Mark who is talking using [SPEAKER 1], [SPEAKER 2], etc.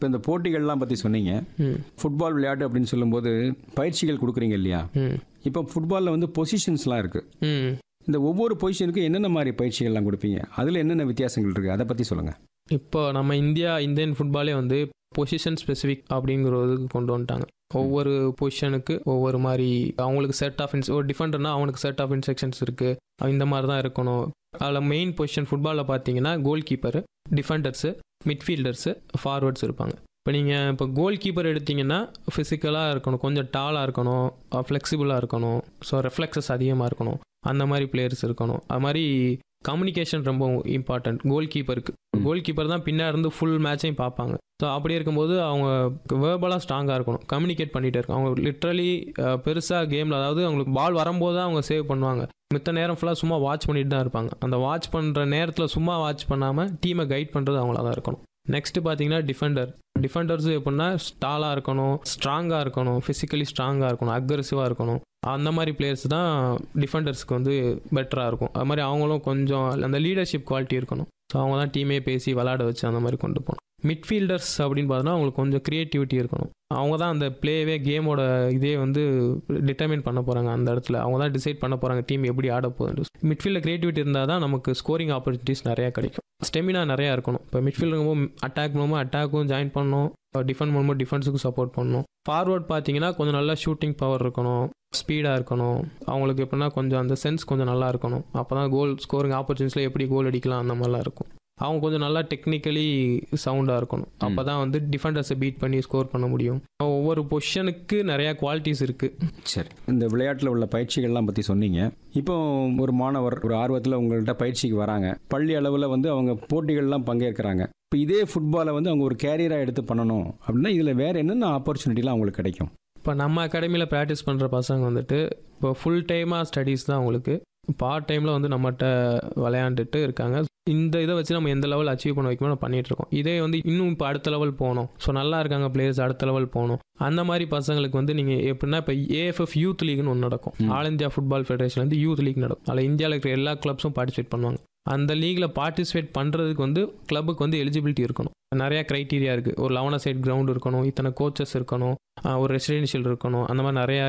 [SPEAKER 1] இப்போ இந்த போட்டிகள்லாம் பற்றி சொன்னீங்க
[SPEAKER 2] ம்
[SPEAKER 1] ஃபுட்பால் விளையாட்டு அப்படின்னு சொல்லும்போது பயிற்சிகள் கொடுக்குறீங்க இல்லையா
[SPEAKER 2] ம்
[SPEAKER 1] இப்போ ஃபுட்பாலில் வந்து பொசிஷன்ஸ்லாம் இருக்குது
[SPEAKER 2] ம்
[SPEAKER 1] இந்த ஒவ்வொரு பொசிஷனுக்கும் என்னென்ன மாதிரி பயிற்சிகள்லாம் கொடுப்பீங்க அதில் என்னென்ன வித்தியாசங்கள் இருக்குது அதை பற்றி சொல்லுங்கள்
[SPEAKER 2] இப்போ நம்ம இந்தியா இந்தியன் ஃபுட்பாலே வந்து பொசிஷன் ஸ்பெசிஃபிக் அப்படிங்கிறதுக்கு கொண்டு வந்துட்டாங்க ஒவ்வொரு பொசிஷனுக்கு ஒவ்வொரு மாதிரி அவங்களுக்கு செட் ஆஃப் இன்ஸ் ஒரு டிஃபெண்டர்னா அவனுக்கு செட் ஆஃப் இன்ஸ்ட்ரக்ஷன்ஸ் இருக்குது இந்த மாதிரி தான் இருக்கணும் அதில் மெயின் பொசிஷன் ஃபுட்பாலில் பார்த்தீங்கன்னா கோல் கீப்பரு டிஃபெண்டர்ஸு மிட்ஃபீல்டர்ஸு ஃபார்வர்ட்ஸ் இருப்பாங்க இப்போ நீங்கள் இப்போ கோல் கீப்பர் எடுத்தீங்கன்னா ஃபிசிக்கலாக இருக்கணும் கொஞ்சம் டாலாக இருக்கணும் ஃப்ளெக்சிபிளாக இருக்கணும் ஸோ ரெஃப்ளெக்ஸஸ் அதிகமாக இருக்கணும் அந்த மாதிரி பிளேயர்ஸ் இருக்கணும் அது மாதிரி கம்யூனிகேஷன் ரொம்ப இம்பார்ட்டன்ட் கோல் கீப்பருக்கு கோல் கீப்பர் தான் பின்னாடி இருந்து ஃபுல் மேட்சையும் பார்ப்பாங்க ஸோ அப்படி இருக்கும்போது அவங்க வேர்பலாக ஸ்ட்ராங்காக இருக்கணும் கம்யூனிகேட் பண்ணிகிட்டே இருக்கும் அவங்க லிட்ரலி பெருசாக கேமில் அதாவது அவங்களுக்கு பால் வரும்போது தான் அவங்க சேவ் பண்ணுவாங்க மித்த நேரம் ஃபுல்லாக சும்மா வாட்ச் பண்ணிட்டு தான் இருப்பாங்க அந்த வாட்ச் பண்ணுற நேரத்தில் சும்மா வாட்ச் பண்ணாமல் டீமை கைட் பண்ணுறது அவங்கள தான் இருக்கணும் நெக்ஸ்ட் பார்த்தீங்கன்னா டிஃபெண்டர் டிஃபெண்டர்ஸ் எப்படின்னா ஸ்டாலாக இருக்கணும் ஸ்ட்ராங்காக இருக்கணும் ஃபிசிக்கலி ஸ்ட்ராங்காக இருக்கணும் அக்ரெசிவாக இருக்கணும் அந்த மாதிரி பிளேயர்ஸ் தான் டிஃபெண்டர்ஸ்க்கு வந்து பெட்டராக இருக்கும் அது மாதிரி அவங்களும் கொஞ்சம் அந்த லீடர்ஷிப் குவாலிட்டி இருக்கணும் ஸோ அவங்க தான் டீமே பேசி விளாட வச்சு அந்த மாதிரி கொண்டு போகணும் மிட்ஃபீல்டர்ஸ் அப்படின்னு பார்த்தோன்னா அவங்களுக்கு கொஞ்சம் க்ரியேட்டிவிட்டி இருக்கணும் அவங்க தான் அந்த பிளேவே கேமோட இதே வந்து டிட்டர்மைன் பண்ண போகிறாங்க அந்த இடத்துல அவங்க தான் டிசைட் பண்ண போகிறாங்க டீம் எப்படி ஆட போகுது மிட்ஃபீல்டில் க்ரியேட்டிவிட்டி இருந்தால் தான் நமக்கு ஸ்கோரிங் ஆப்பர்ச்சுனிட்டிஸ் நிறையா கிடைக்கும் ஸ்டெமினா நிறையா இருக்கணும் இப்போ மிட்ஃபீல்டுங்கும் அட்டாக் மூலமாக அட்டாக்கும் ஜாயின் பண்ணணும் டிஃபெண்ட் மூலமாக டிஃபென்ஸுக்கும் சப்போர்ட் பண்ணணும் ஃபார்வர்ட் பார்த்தீங்கன்னா கொஞ்சம் நல்லா ஷூட்டிங் பவர் இருக்கணும் ஸ்பீடாக இருக்கணும் அவங்களுக்கு எப்படின்னா கொஞ்சம் அந்த சென்ஸ் கொஞ்சம் நல்லா இருக்கணும் அப்போ தான் கோல் ஸ்கோரிங் ஆப்பர்ச்சுனிட்டிஸில் எப்படி கோல் அடிக்கலாம் அந்த மாதிரிலாம் இருக்கும் அவங்க கொஞ்சம் நல்லா டெக்னிக்கலி சவுண்டாக இருக்கணும் அப்போ தான் வந்து டிஃபெண்டர்ஸை பீட் பண்ணி ஸ்கோர் பண்ண முடியும் ஒவ்வொரு பொசிஷனுக்கு நிறையா குவாலிட்டிஸ் இருக்குது
[SPEAKER 1] சரி இந்த விளையாட்டில் உள்ள பயிற்சிகள்லாம் பற்றி சொன்னீங்க இப்போ ஒரு மாணவர் ஒரு ஆர்வத்தில் உங்கள்கிட்ட பயிற்சிக்கு வராங்க பள்ளி அளவில் வந்து அவங்க போட்டிகள்லாம் பங்கேற்கிறாங்க இப்போ இதே ஃபுட்பாலை வந்து அவங்க ஒரு கேரியராக எடுத்து பண்ணணும் அப்படின்னா இதில் வேறு என்னென்ன ஆப்பர்ச்சுனிட்டிலாம் அவங்களுக்கு கிடைக்கும்
[SPEAKER 2] இப்போ நம்ம அகாடமியில் ப்ராக்டிஸ் பண்ணுற பசங்க வந்துட்டு இப்போ ஃபுல் டைமாக ஸ்டடீஸ் தான் அவங்களுக்கு பார்ட் டைமில் வந்து நம்மகிட்ட விளையாண்டுட்டு இருக்காங்க இந்த இதை வச்சு நம்ம எந்த லெவல் அச்சீவ் பண்ண வைக்கணும் நம்ம பண்ணிட்டு இருக்கோம் இதே வந்து இன்னும் இப்போ அடுத்த லெவல் போகணும் ஸோ நல்லா இருக்காங்க பிளேயர்ஸ் அடுத்த லெவல் போகணும் அந்த மாதிரி பசங்களுக்கு வந்து நீங்கள் எப்படின்னா இப்போ ஏஎஃப்எஃப் யூத் லீக்னு ஒன்று நடக்கும்
[SPEAKER 1] ம்.
[SPEAKER 2] ஆல் இந்தியா ஃபுட்பால் ஃபெடரேஷன் வந்து யூத் லீக் நடக்கும் அதில் இந்தியாவில் இருக்கிற எல்லா கிளப்ஸும் பார்ட்டிசிபேட் பண்ணுவாங்க அந்த லீக்ல பார்ட்டிசிபேட் பண்ணுறதுக்கு வந்து கிளப்புக்கு வந்து எலிஜிபிலிட்டி இருக்கணும் நிறைய க்ரைட்டீரியா இருக்குது ஒரு லெவன சைட் கிரவுண்ட் இருக்கணும் இத்தனை கோச்சஸ் இருக்கணும் ஆஹ் ஒரு ரெசிடென்ஷியல் இருக்கணும் அந்த மாதிரி நிறைய